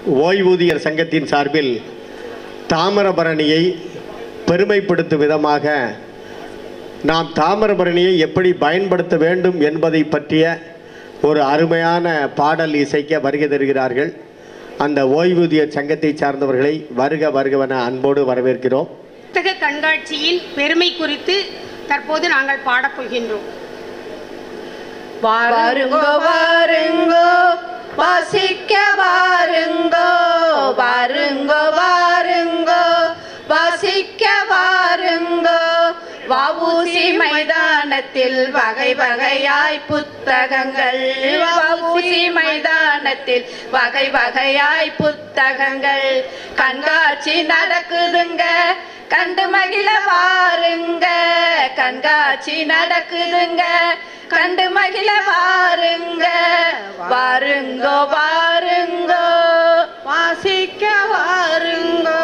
ஓய்வூதியர் சங்கத்தின் சார்பில் தாமிரபரணியை பெருமைப்படுத்தும் விதமாக நாம் தாமிரபரணியை எப்படி பயன்படுத்த வேண்டும் என்பதை பற்றிய ஒரு அருமையான பாடல் இசைக்க வருகை தருகிறார்கள் அந்த ஓய்வூதியர் சங்கத்தை சார்ந்தவர்களை வருக வருகவென அன்போடு வரவேற்கிறோம் புத்தக கண்காட்சியின் பெருமை குறித்து தற்போது நாங்கள் பாடப் போகின்றோம் வாருங்கோ வாருங்கோ வாசிக்க வாருங்கோ வாருங்கோ வாருங்கோ வாசிக்க வாருங்கோ வவுசி மைதானத்தில் வகை வகையாய் புத்தகங்கள் வவுசி மைதானத்தில் வகை வகையாய் புத்தகங்கள் கண்காட்சி நடக்குதுங்க கண்டு மகிழ வாருங்க கண்காட்சி நடக்குதுங்க கண்டு மகிழ வாருங்க வாருங்கோ வாருங்கோ வாசிக்க வாருங்கோ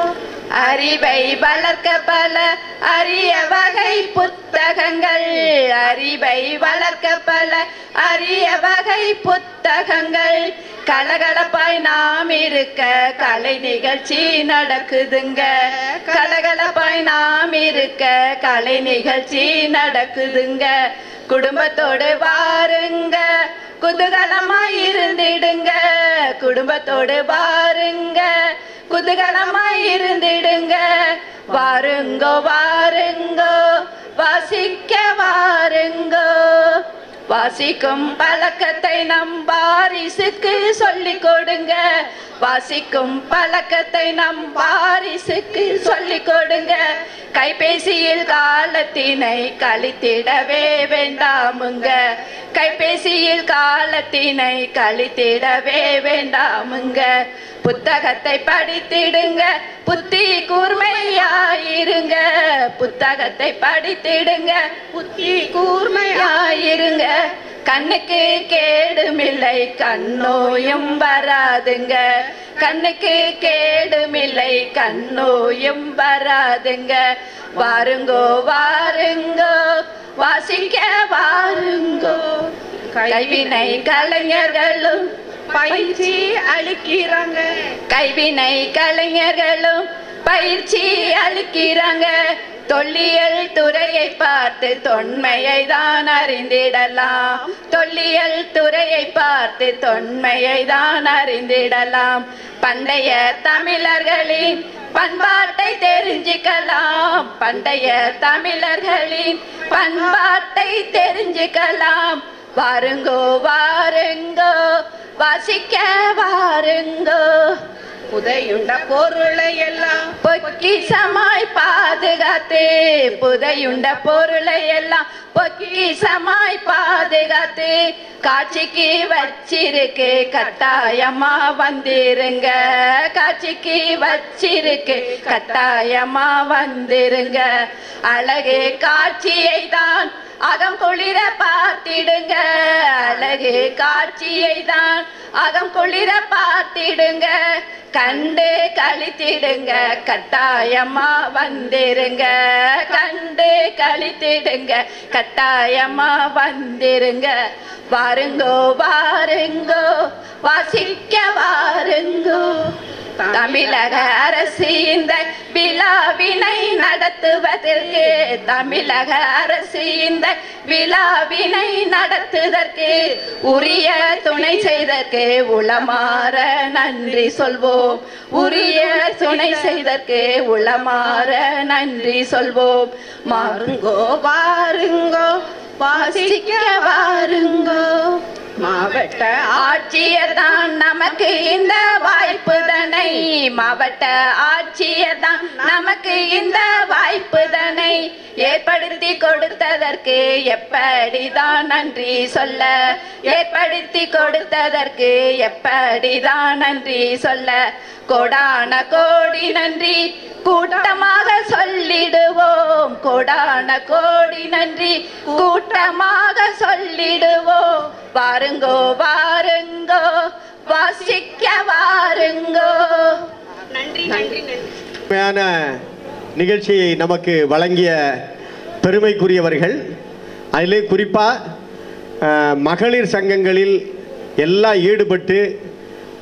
அறிவை வளர்க்க பல அரிய வகை புத்தகங்கள் அறிவை வளர்க்க பல அரிய வகை புத்தகங்கள் கலகலப்பாய் நாம் இருக்க கலை நிகழ்ச்சி நடக்குதுங்க கலகலப்பாய் நாம் இருக்க கலை நிகழ்ச்சி நடக்குதுங்க குடும்பத்தோடு வாருங்க குதூகலமாய் இருந்திடுங்க குடும்பத்தோடு வாருங்க குதூகலமாய் இருந்திடுங்க வாருங்கோ வாருங்கோ வாசிக்க வாருங்கோ வாசிக்கும் பழக்கத்தை நம் வாரிசுக்கு சொல்லிக் கொடுங்க வாசிக்கும் பழக்கத்தை நம் வாரிசுக்கு சொல்லிக் கொடுங்க கைபேசியில் காலத்தினை கழித்திடவே வேண்டாமுங்க கைபேசியில் காலத்தினை கழித்திடவே வேண்டாமுங்க புத்தகத்தை படித்திடுங்க புத்தி கூர்மையாயிருங்க புத்தகத்தை படித்திடுங்க புத்தி கூர்மையாயிருங்க கண்ணுக்கு கேடுமில்லை கண்ணோயும் வராதுங்க கண்ணுக்கு கேடுமில்லை கண்ணோயும் வராதுங்க வாருங்கோ வாருங்கோ வாசிக்க வாருங்கோ கைவினை கலைஞர்களும் பயிற்சி அளிக்கிறாங்க கைவினை கலைஞர்களும் பயிற்சி அளிக்கிறாங்க தொல்லியல் துறையை பார்த்து தொன்மையை தான் அறிந்திடலாம் தொல்லியல் துறையை பார்த்து தொன்மையை தான் அறிந்திடலாம் பண்டைய தமிழர்களின் பண்பாட்டை தெரிஞ்சுக்கலாம் பண்டைய தமிழர்களின் பண்பாட்டை தெரிஞ்சுக்கலாம் வாருங்கோ வாருங்கோ வாசிக்க வாருங்கோ புதையுண்ட பொருளை எல்லாம் பொக்கிசமாய் பாதுகாத்து புதையுண்ட பொருளை எல்லாம் பொக்கிசமாய் பாதுகாத்து காட்சிக்கு வச்சிருக்கு கட்டாயமா வந்திருங்க காட்சிக்கு வச்சிருக்கு கட்டாயமா வந்திருங்க அழகு காட்சியை தான் அகம் குளிர பார்த்திடுங்க அழகு காட்சியை தான் அகம் குளிர பார்த்திடுங்க கண்டு கழித்திடுங்க கட்டாயமா வந்திருங்க கண்டு கழித்திடுங்க கட்டாயமா வந்திருங்க வாருங்கோ வாருங்கோ வாசிக்க வாருங்கோ தமிழக அரசு இந்த விழாவினை நடத்துவதற்கு தமிழக அரசு இந்த விழாவினை நடத்துவதற்கு உரிய துணை செய்தற்கு உளமாற நன்றி சொல்வோம் உரிய துணை செய்தற்கு உளமாற நன்றி சொல்வோம் மாறுங்கோ வாருங்கோ வாசிக்க வாருங்கோ மாவட்ட ஆட்சியர் தான் நமக்கு இந்த வாய்ப்பு தனை மாவட்ட ஆட்சியர் தான் நமக்கு இந்த வாய்ப்பு தனை ஏற்படுத்தி கொடுத்ததற்கு எப்படிதான் நன்றி சொல்ல ஏற்படுத்தி கொடுத்ததற்கு எப்படிதான் நன்றி சொல்ல கோடான கோடி நன்றி கூட்டமாக சொல்லிடுவோம் கோடான கோடி நன்றி கூட்டமாக சொல்லிடுவோம் வாருங்கோ வாருங்கோ வாசிக்க வாருங்கோ நன்றி நன்றி நன்றி உண்மையான நிகழ்ச்சியை நமக்கு வழங்கிய பெருமைக்குரியவர்கள் அதிலே குறிப்பாக மகளிர் சங்கங்களில் எல்லாம் ஈடுபட்டு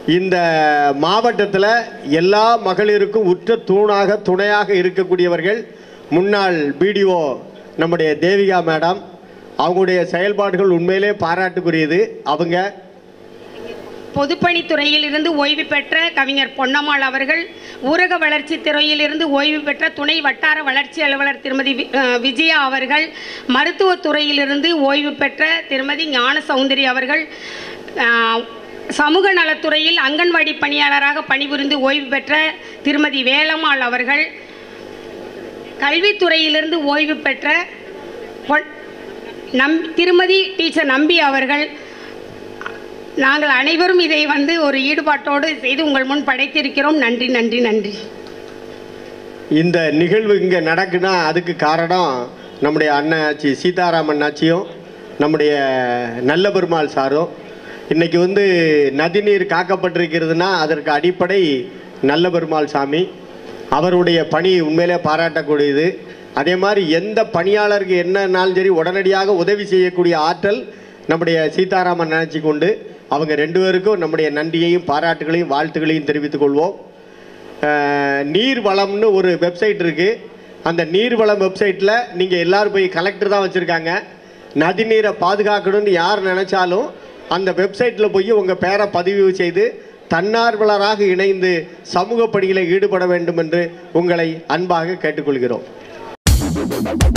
இந்த மாவட்டத்தில் எல்லா மகளிருக்கும் உற்ற தூணாக துணையாக இருக்கக்கூடியவர்கள் முன்னாள் பிடிஓ நம்முடைய தேவிகா மேடம் அவங்களுடைய செயல்பாடுகள் உண்மையிலே பாராட்டுக்குரியது அவங்க பொதுப்பணித்துறையில் இருந்து ஓய்வு பெற்ற கவிஞர் பொன்னம்மாள் அவர்கள் ஊரக வளர்ச்சி துறையிலிருந்து ஓய்வு பெற்ற துணை வட்டார வளர்ச்சி அலுவலர் திருமதி வி- அஹ் விஜயா அவர்கள் மருத்துவத்துறையிலிருந்து ஓய்வு பெற்ற திருமதி ஞான சௌந்தரி அவர்கள் அஹ், சமூக நலத்துறையில் அங்கன்வாடி பணியாளராக பணிபுரிந்து ஓய்வு பெற்ற திருமதி வேலம்மாள் அவர்கள் கல்வித்துறையிலிருந்து ஓய்வு பெற்ற பொன்- நம் திருமதி டீச்சர் நம்பி அவர்கள் நாங்கள் அனைவரும் இதை வந்து ஒரு ஈடுபாட்டோடு செய்து உங்கள் முன் படைத்திருக்கிறோம் நன்றி நன்றி நன்றி இந்த நிகழ்வு இங்கே நடக்குன்னா அதுக்கு காரணம் நம்முடைய அண்ணாச்சி சீதாராமன் ஆச்சியும் நம்முடைய நல்ல பெருமாள் சாரும் இன்னைக்கு வந்து நதிநீர் காக்கப்பட்டிருக்கிறதுனா அதற்கு அடிப்படை நல்ல பெருமாள் சாமி அவருடைய பணி உண்மையிலே பாராட்டக்கூடியது அதே மாதிரி எந்த பணியாளருக்கு என்னன்னாலும் சரி உடனடியாக உதவி செய்யக்கூடிய ஆற்றல் நம்முடைய சீதாராமன் நினச்சி கொண்டு அவங்க ரெண்டு பேருக்கும் நம்முடைய நன்றியையும் பாராட்டுகளையும் வாழ்த்துக்களையும் தெரிவித்துக் கொள்வோம் அஹ், நீர் வளம்னு ஒரு வெப்சைட் இருக்குது அந்த நீர் வளம் வெப்சைட்டில் நீங்கள் எல்லாரும் போய் கலெக்டர் தான் வச்சுருக்காங்க நதிநீரை பாதுகாக்கணும்னு யார் நினச்சாலும் அந்த வெப்சைட்டில் போய் உங்கள் பேரை பதிவு செய்து தன்னார்வலராக இணைந்து சமூக பணியில் ஈடுபட வேண்டும் என்று உங்களை அன்பாக கேட்டுக்கொள்கிறோம்